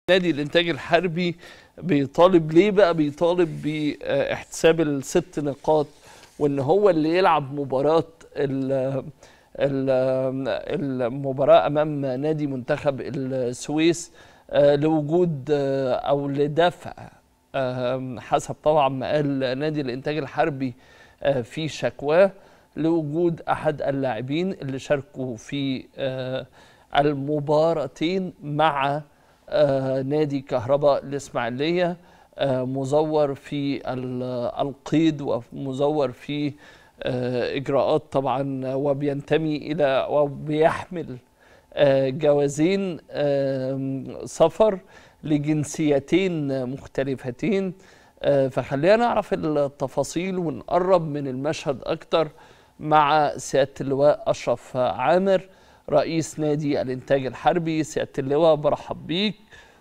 نادي الانتاج الحربي بيطالب ليه بقى بيطالب باحتساب الست نقاط وان هو اللي يلعب مباراه ال- ال- المباراه امام نادي منتخب السويس آه، لوجود آه، او لدفع آه، حسب طبعا ما قال نادي الانتاج الحربي آه، في شكواه لوجود احد اللاعبين اللي شاركوا في آه، المباراتين مع آه، نادي كهرباء الاسماعيليه آه، مزور في ال- القيد ومزور في آه، اجراءات طبعا وبينتمي الى وبيحمل آه، جوازين آم، سفر لجنسيتين مختلفتين آه، فخلينا نعرف التفاصيل ونقرب من المشهد اكتر مع سياده اللواء اشرف عامر رئيس نادي الانتاج الحربي سياده اللواء برحب بيك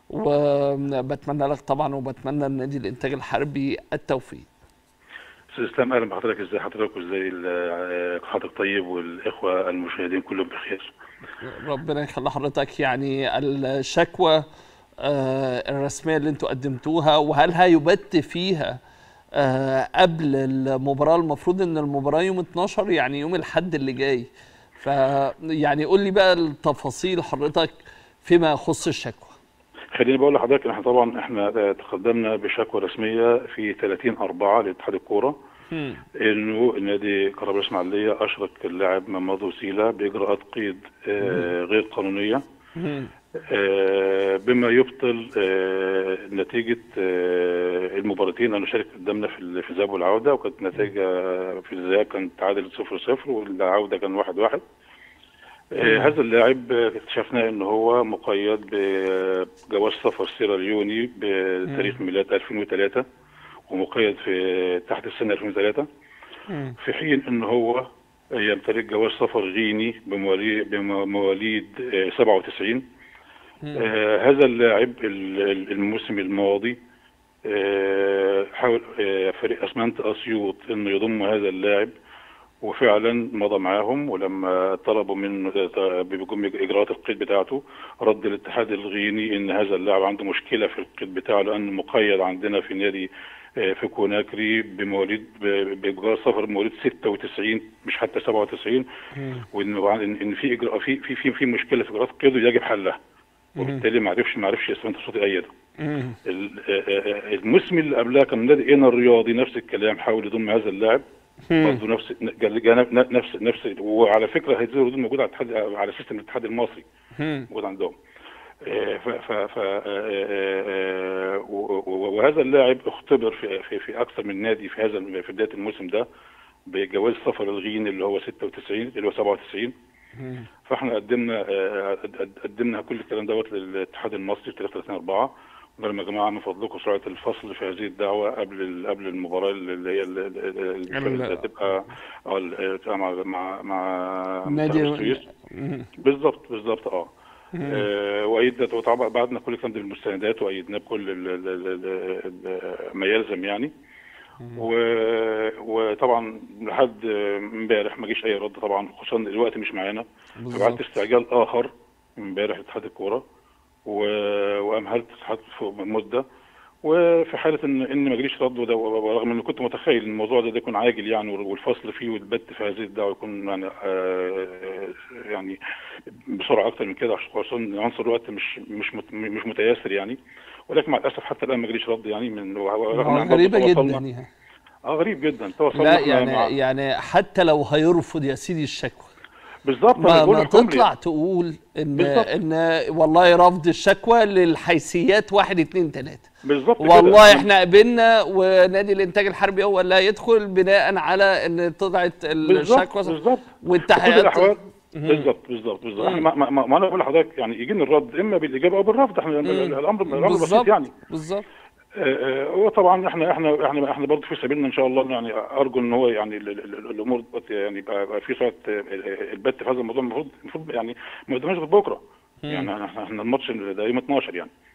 وبتمنى لك طبعا وبتمنى لنادي الانتاج الحربي التوفيق استاذ اسلام اهلا بحضرتك ازاي حضرتك وازاي ال- حضرتك طيب والاخوه المشاهدين كلهم بخير ربنا يخلي حضرتك يعني الشكوى آه، الرسميه اللي انتوا قدمتوها وهل هيبت فيها آه، قبل المباراه المفروض ان المباراه يوم 12 يعني يوم الحد اللي جاي فيعني قول لي بقى التفاصيل حضرتك فيما يخص الشكوى خليني بقول لحضرتك ان احنا طبعا احنا تقدمنا بشكوى رسميه في 30 4 لاتحاد الكوره انه نادي كهرباء الاسماعيليه اشرك اللاعب محمد وسيله باجراءات قيد آه، غير قانونيه آه، بما يبطل آه، نتيجة آه، المباراتين أنا شارك قدامنا في ال- في الذهاب والعودة وكانت نتيجة في الذهاب كانت تعادل 0-0 والعودة كان 1-1 آه، هذا اللاعب آه، اكتشفنا ان هو مقيد بجواز سفر سيراليوني بتاريخ ميلاد 2003 ومقيد في تحت السن 2003 في حين ان هو يمتلك جواز سفر غيني بمواليد بمواليد آه، 97 آه، هذا اللاعب ال- ال- الموسم الماضي آه، حاول آه، فريق اسمنت اسيوط انه يضم هذا اللاعب وفعلا مضى معاهم ولما طلبوا منه بيقوم اجراءات القيد بتاعته رد الاتحاد الغيني ان هذا اللاعب عنده مشكله في القيد بتاعه لانه مقيد عندنا في نادي آه، في كوناكري بمواليد ب- بإجراء سفر مواليد 96 مش حتى 97 وان ان إن في اجراء في في في, في مشكله في اجراءات قيده يجب حلها وبالتالي ما عرفش ما عرفش اسمنت صوتي ايده ال- آه، آه، الموسم اللي قبلها كان نادي انا الرياضي نفس الكلام حاول يضم هذا اللاعب برضه نفس قال- قال نفس نفس وعلى فكره هذه الردود موجوده على الاتحاد على سيستم الاتحاد المصري موجود عندهم آه، ف ف ف آه، آه، آه، و- و- وهذا اللاعب اختبر في في في اكثر من نادي في هذا في بدايه الموسم ده بجواز سفر الغين اللي هو 96 اللي هو 97 فاحنا قدمنا آه، قد- قدمنا كل الكلام دوت للاتحاد المصري في 33 4 قلنا لهم يا جماعه من فضلكم سرعه الفصل في هذه الدعوه قبل ال- قبل المباراه اللي هي ال- ال- ال- اللي هتبقى اه ال- تبقى مع مع مع نادي- منتخب السويس بالظبط بالظبط اه آه، وايدت وطبعا بعدنا كل الكلام ده بالمستندات وايدناه بكل ال- ال- ال- ال- ما يلزم يعني و- وطبعا لحد امبارح ما جيش اي رد طبعا خصوصا الوقت مش معانا فبعت استعجال اخر امبارح لاتحاد الكوره و- وامهلت الاتحاد فوق مده وفي حاله ان ان ما جريش رد وده ورغم ان كنت متخيل ان الموضوع ده, ده يكون عاجل يعني والفصل فيه والبت في هذه الدعوه يكون يعني آه يعني بسرعه اكتر من كده خصوصا ان عنصر الوقت مش مش مت- مش متيسر يعني ولكن مع الاسف حتى الان ما جريش رد يعني من رغم آه، إن غريبة برضه جدا تواصلنا- يعني اه غريب جدا تواصلنا لا إحنا يعني مع- يعني حتى لو هيرفض يا سيدي الشكوى بالظبط أنا ما, بقول ما لكم ليه. تطلع تقول ان بالظبط. ان والله رفض الشكوى للحيثيات واحد اتنين تلاته بالظبط كده. والله احنا قبلنا ونادي الانتاج الحربي هو اللي هيدخل بناء على ان طلعت بالظبط الشكوى بالظبط في كل والتحقيقات الاحوال بالظبط بالظبط بالظبط احنا ما, ما, ما انا بقول لحضرتك يعني يجيني الرد اما بالاجابه او بالرفض احنا الامر الامر بسيط بالظبط يعني بالظبط آه، آه، وطبعا احنا احنا احنا احنا برضه في سبيلنا ان شاء الله يعني ارجو ان هو يعني ال- ال- ال- الامور دلوقتي يعني يبقى يبقى في سرعه آه، آه، البت في هذا الموضوع المفروض المفروض يعني ما قدامناش غير بكره يعني احنا احنا الماتش ده يوم 12 يعني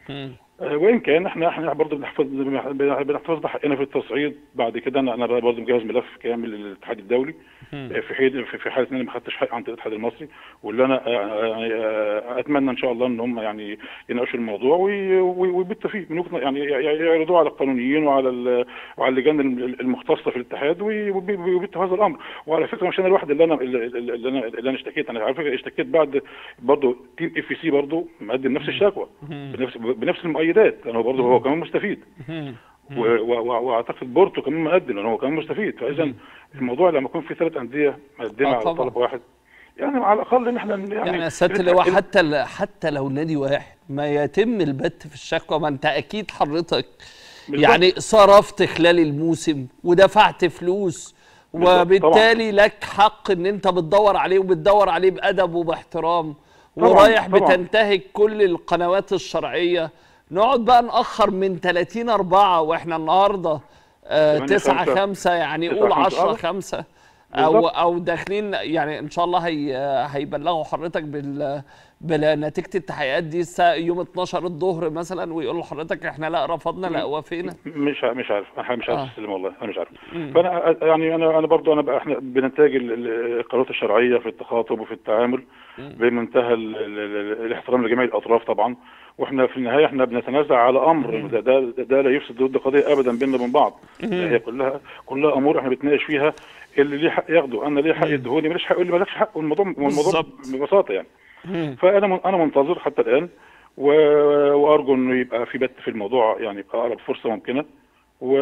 مم. آه، وان كان احنا احنا برضه بنحفظ بنحتفظ بحقنا في التصعيد بعد كده انا انا برضه مجهز ملف كامل للاتحاد الدولي مم. آه، في حين في في حاله ان انا ما خدتش حق عند الاتحاد المصري واللي انا آه، آه، آه، اتمنى ان شاء الله ان هم يعني يناقشوا الموضوع وي- وي- ويبتوا فيه من وجهة- يعني يعرضوه على القانونيين وعلى ال- وعلى اللجان المختصه في الاتحاد وي- وبي- ويبتوا هذا الامر وعلى فكره مش انا الواحد اللي انا اللي اللي انا اللي انا اشتكيت انا على فكره اشتكيت بعد برضه تيم اف سي برضه مقدم نفس الشكوى بنفس بنفس المؤيدات لانه برضه هو كمان مستفيد مم. و- و- و- واعتقد بورتو كمان مقدم لان هو كمان مستفيد فاذا الموضوع لما يكون في ثلاث انديه مقدمه آه على طبعاً. طلب واحد يعني على الاقل ان احنا يعني يعني يا سياده نتحقق- اللواء حتى ل- حتى لو نادي واحد ما يتم البت في الشكوى ما انت اكيد حضرتك بالظبط. يعني صرفت خلال الموسم ودفعت فلوس بالظبط، وبالتالي لك حق ان انت بتدور عليه وبتدور عليه بادب وباحترام طبعاً، ورايح طبعاً. بتنتهك كل القنوات الشرعيه نقعد بقى نأخر من 30 4 واحنا النهارده آه تمانية 9 خمسة. 5 يعني تسعة قول خمسة. 10 آه. 5 او بالظبط. او داخلين يعني ان شاء الله هي هيبلغوا حضرتك بال بنتيجه التحقيقات دي الساعه يوم 12 الظهر مثلا ويقولوا لحضرتك احنا لا رفضنا لا وافقنا مش ع- مش عارف انا مش عارف آه. استلم والله انا مش عارف فانا يعني انا انا برضو انا بقى احنا بننتاج ال- ال- القرارات الشرعيه في التخاطب وفي التعامل بمنتهى ال- ال- ال- الاحترام لجميع الاطراف طبعا واحنا في النهايه احنا بنتنازع على امر ده ده, ده لا يفسد ود قضيه ابدا بيننا وبين بعض هي كلها كلها امور احنا بنتناقش فيها اللي ليه حق ياخده انا ليه حق يديهوني ماليش حق يقول لي مالكش حق والموضوع والموضوع بالظبط. ببساطه يعني فانا من- انا منتظر حتى الان و- وارجو انه يبقى في بت في الموضوع يعني يبقى اقرب فرصه ممكنه و...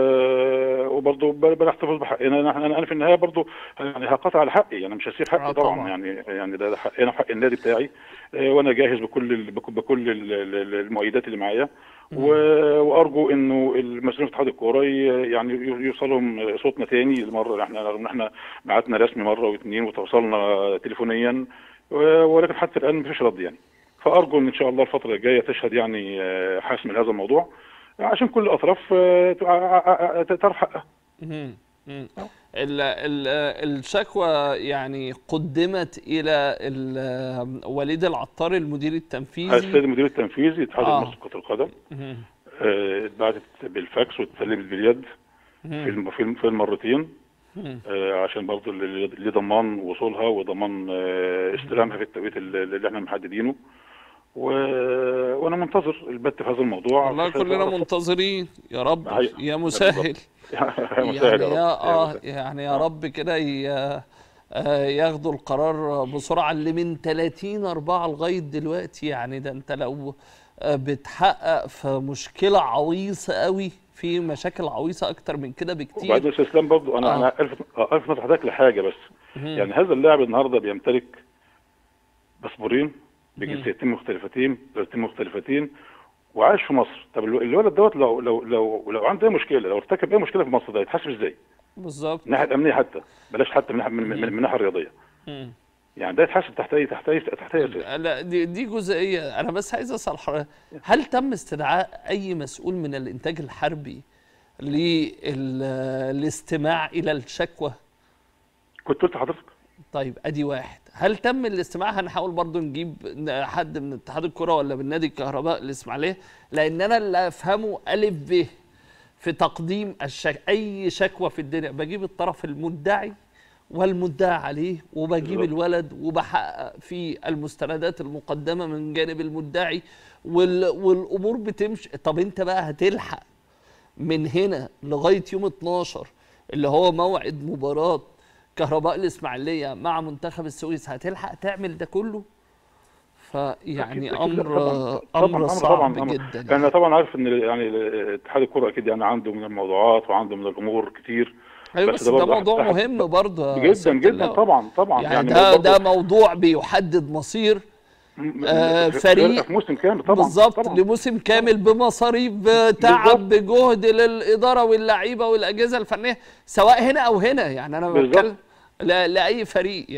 وبرضه ب- بنحتفظ بحقنا انا انا أنا في النهايه برضه يعني هقطع على حقي انا مش هسيب آه حقي طبعاً. طبعا يعني يعني ده ده حقي انا وحق النادي بتاعي آه، وانا جاهز بكل ال- بك- بكل ال- ال- المؤيدات اللي معايا و- وارجو انه المسؤولين في اتحاد الكوره ي- يعني ي- يوصلهم صوتنا تاني المره احنا رغم ان احنا بعتنا رسمي مره واثنين وتواصلنا تليفونيا و- ولكن حتى الان مفيش رد يعني فارجو ان ان شاء الله الفتره الجايه تشهد يعني آه، حسم لهذا الموضوع عشان كل الاطراف آه، ت- ع- ع- تعرف حقها مم. مم. ال- ال- الشكوى يعني قدمت الى ال- وليد العطار المدير السيد التنفيذي المدير التنفيذي اتحاد آه. المصري لكره القدم مم. آه، اتبعتت بالفاكس واتسلمت باليد في الم- في الم- في المرتين مم. آه، عشان برضه اللي اللي ضمان وصولها وضمان آه، استلامها في التوقيت اللي اللي احنا محددينه و... وانا منتظر البت في هذا الموضوع والله كلنا منتظرين يا رب حقيقة. يا مسهل مساعد يعني يا يا رب اه مساعد. يعني يا رب كده ي- آه، ياخدوا القرار بسرعه اللي من 30 4 لغايه دلوقتي يعني ده انت لو آه، بتحقق في مشكله عويصه قوي في مشاكل عويصه اكتر من كده بكتير وبعدين استاذ اسلام برضه انا آه. انا الفت آه، الفت نظر حضرتك لحاجه بس يعني هذا اللاعب النهارده بيمتلك باسبورين بجنسيتين مختلفتين دولتين مختلفتين وعايش في مصر طب الو- الولد دوت لو لو لو لو عنده اي مشكله لو ارتكب اي مشكله في مصر ده يتحاسب ازاي؟ بالظبط من الناحيه الامنيه حتى بلاش حتى من من, من, من الناحيه الرياضيه مم. يعني ده يتحاسب تحت اي تحت اي تحت اي اساس لا دي دي جزئيه انا بس عايز اسال حضرتك هل تم استدعاء اي مسؤول من الانتاج الحربي للاستماع الى الشكوى كنت قلت لحضرتك طيب ادي واحد هل تم الاستماع هنحاول برضو نجيب حد من اتحاد الكره ولا من نادي الكهرباء الاسماعيليه لان انا اللي افهمه الف ب في تقديم الشك... اي شكوى في الدنيا بجيب الطرف المدعي والمدعى عليه وبجيب بالظبط. الولد وبحقق في المستندات المقدمه من جانب المدعي وال... والامور بتمشي طب انت بقى هتلحق من هنا لغايه يوم 12 اللي هو موعد مباراه كهرباء الاسماعيليه مع منتخب السويس هتلحق تعمل ده كله فيعني أكيد- أكيد امر طبعاً- امر طبعاً صعب طبعاً أمر. جدا انا يعني. طبعا عارف ان يعني اتحاد الكره اكيد يعني عنده من الموضوعات وعنده من الامور كتير ايوه بس بس ده ده برضه موضوع أحد- مهم برضه يا جدا سيادة جدا اللواء. طبعا طبعا يعني, ده برضه ده موضوع بيحدد مصير م- آه، في- فريق في موسم كامل طبعا بالظبط طبعا لموسم كامل بمصاريف بتعب بجهد للاداره واللعيبه والاجهزه الفنيه سواء هنا او هنا يعني انا بالظبط. بتكلم لا- لاي فريق